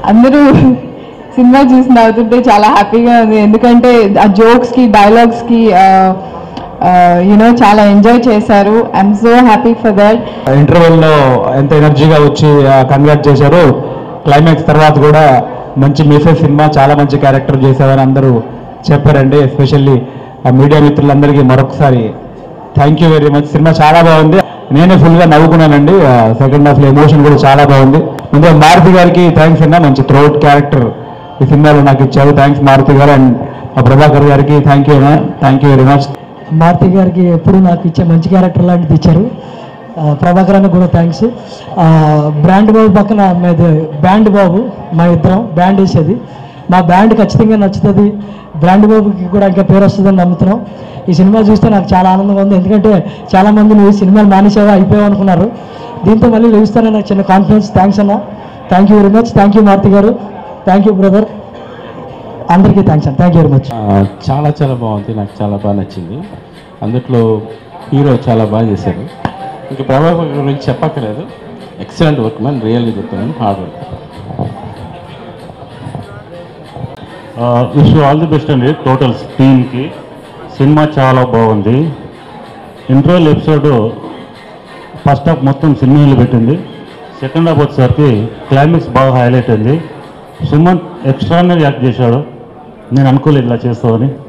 అందరూ సినిమా చూసి నవ్వుతుంటే చాలా హ్యాపీగా ఉంది ఎందుకంటే ఆ జోక్స్కి డైలాగ్స్కి యూనో చాలా ఎంజాయ్ చేశారు I'm so happy for that ఇంటర్వెల్లో ఎంత ఎనర్జీగా వచ్చి కన్వర్ట్ చేశారు క్లైమాక్స్ తర్వాత కూడా మంచి మెసేజ్ సినిమా చాలా మంచి క్యారెక్టర్ చేశారని అందరూ చెప్పారండి ఎస్పెషల్లీ మీడియా మిత్రులందరికీ మరొకసారి thank you very much cinema చాలా బాగుంది నేనే ఫుల్గా నవ్వుకున్నానండి సెకండ్ హాఫ్లో ఎమోషన్ కూడా చాలా బాగుంది ముందుగా మారుతి గారికి థ్యాంక్స్ అన్న మంచి త్రోట్ క్యారెక్టర్ ఈ సినిమాలో నాకు ఇచ్చారు థ్యాంక్స్ మారుతి గారు అండ్ మా ప్రభాకర్ గారికి థ్యాంక్ యూ అన్న thank you very much Maruti గారికి ఎప్పుడు నాకు ఇచ్చే మంచి క్యారెక్టర్ లాంటిది ఇచ్చారు ఆ, ప్రభాకర్ అన్న కూడా థ్యాంక్స్ బ్రాండ్ బాబు పక్కన మాది బ్యాండ్ బాబు మా ఇద్దరం బ్యాండ్ వేసేది మా బ్యాండ్ ఖచ్చితంగా నచ్చుతుంది బ్రాండ్ బాబుకి కూడా ఇంకా పేరు వస్తుందని నమ్ముతున్నాం ఈ సినిమా చూస్తే నాకు చాలా ఆనందంగా ఉంది ఎందుకంటే చాలామంది నువ్వు ఈ సినిమాలు మానేసావా అయిపోయావు అనుకున్నారు దీంతో మళ్ళీ లభిస్తానని నాకు చిన్న కాన్ఫిడెన్స్ థ్యాంక్స్ అన్న thank you very much thank you Maruti గారు థ్యాంక్ యూ బ్రదర్ అందరికీ థ్యాంక్స్ అన్న థ్యాంక్ యూ వెరీ మచ్ ఆ, చాలా చాలా బాగుంది నాకు చాలా బాగా నచ్చింది అందుట్లో హీరో చాలా బాగా చేశారు ఇంకా ప్రభాకర్ గురించి చెప్పక్కర్లేదు ఎక్సలెంట్ వర్క్ మ్యాన్ రియల్గా చెప్తాను hard work wish all the best అండి టోటల్ టీమ్కి సినిమా చాలా బాగుంది ఇంటర్వెల్ ఎపిసోడ్ ఫస్ట్ హాఫ్ మొత్తం సినిమాలు పెట్టింది సెకండ్ హాఫ్ వచ్చేసరికి క్లైమాక్స్ బాగా హైలైట్ అయింది సుమన్ ఎక్స్ట్రానరీ యాక్ట్ చేశాడు నేను అనుకోలేదు ఇలా చేస్తామని